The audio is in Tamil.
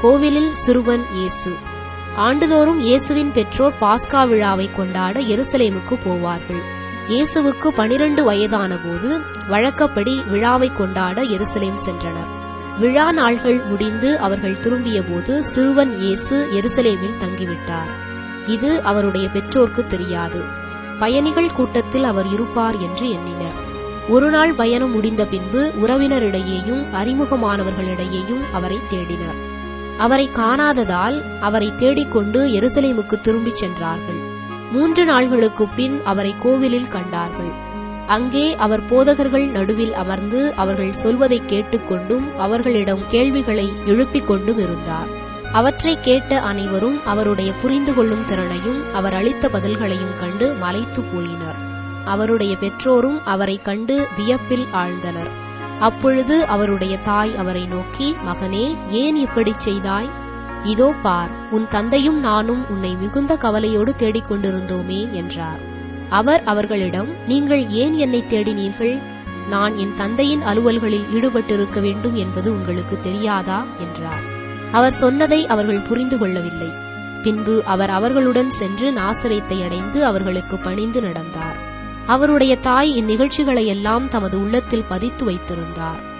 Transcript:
கோவிலில் சிறுவன் இயேசு ஆண்டுதோறும் இயேசுவின் பெற்றோர் பாஸ்கா விழாவை கொண்டாட எருசலேமுக்கு போவார்கள் இயேசுவுக்கு பனிரண்டு வயதான போது வழக்கப்படி விழாவை கொண்டாட எருசலேம் சென்றனர் விழா நாள்கள் முடிந்து அவர்கள் திரும்பியபோது சிறுவன் இயேசு எருசலேமில் தங்கிவிட்டார் இது அவருடைய பெற்றோர்க்கு தெரியாது பயணிகள் கூட்டத்தில் அவர் இருப்பார் என்று எண்ணினர் ஒருநாள் பயணம் முடிந்த பின்பு உறவினரிடையேயும் அறிமுகமானவர்களிடையேயும் அவரை தேடினர் அவரை காணாததால் அவரை தேடிக்கொண்டு எருசலேமுக்கு திரும்பிச் சென்றார்கள் மூன்று நாள்களுக்குப் பின் அவரை கோவிலில் கண்டார்கள் அங்கே அவர் போதகர்கள் நடுவில் அமர்ந்து அவர்கள் சொல்வதை கேட்டுக்கொண்டும் அவர்களிடம் கேள்விகளை எழுப்பிக் கொண்டும் இருந்தார் அவற்றை கேட்ட அனைவரும் அவருடைய புரிந்து கொள்ளும் திறனையும் அவர் அளித்த பதில்களையும் கண்டு மலைத்து போயினர் அவருடைய பெற்றோரும் அவரை கண்டு வியப்பில் ஆழ்ந்தனர் அப்பொழுது அவருடைய தாய் அவரை நோக்கி மகனே ஏன் இப்படிச் செய்தாய் இதோ பார் உன் தந்தையும் நானும் உன்னை மிகுந்த கவலையோடு தேடிக் கொண்டிருந்தோமே என்றார் அவர் அவர்களிடம் நீங்கள் ஏன் என்னை தேடினீர்கள் நான் என் தந்தையின் அலுவல்களில் ஈடுபட்டிருக்க வேண்டும் என்பது உங்களுக்கு தெரியாதா என்றார் அவர் சொன்னதை அவர்கள் புரிந்து கொள்ளவில்லை பின்பு அவர் அவர்களுடன் சென்று நாசரேத்தை அடைந்து அவர்களுக்கு பணிந்து நடந்தார் அவருடைய தாய் இந்நிகழ்ச்சிகளை எல்லாம் தமது உள்ளத்தில் பதித்து வைத்திருந்தார்